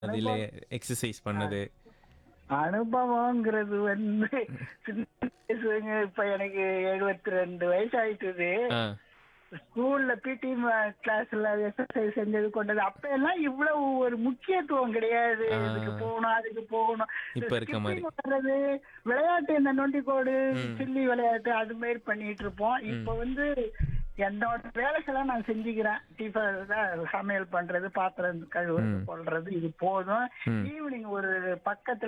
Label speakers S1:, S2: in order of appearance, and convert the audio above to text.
S1: அதில் எக்ஸசைஸ் பண்ணது
S2: அனுபவங்கிறது வந்து சின்ன வயசுங்க இப்ப எனக்கு எழுபத்தி ரெண்டு வயசு ஆயிட்டுது
S1: ஆ
S2: ஸ்கூல்ல பிடி கிளாஸ்ல எக்ஸசைஸ் செஞ்சது கொண்டது அப்ப எல்லாம் இவ்வளவு ஒரு முக்கியத்துவம் கிடையாது
S1: ஆ.
S2: இதுக்கு போகணும் அதுக்கு போகணும்
S1: இப்ப இருக்க மாதிரி.
S2: skipping வர்றது விளையாட்டு இந்த நொண்டிக்கோடு சில்லி விளையாட்டு அது மாதிரி பண்ணிட்டு இருப்போம் இப்ப வந்து என்னோட வேலைகளை நான் செஞ்சுக்கிறேன் டிஃபன் சமையல் பண்றது பாத்திரம் கழுவுறது கொள்றது இது போதும்
S1: ம்.
S2: ஈவினிங் ஒரு பக்கத்துல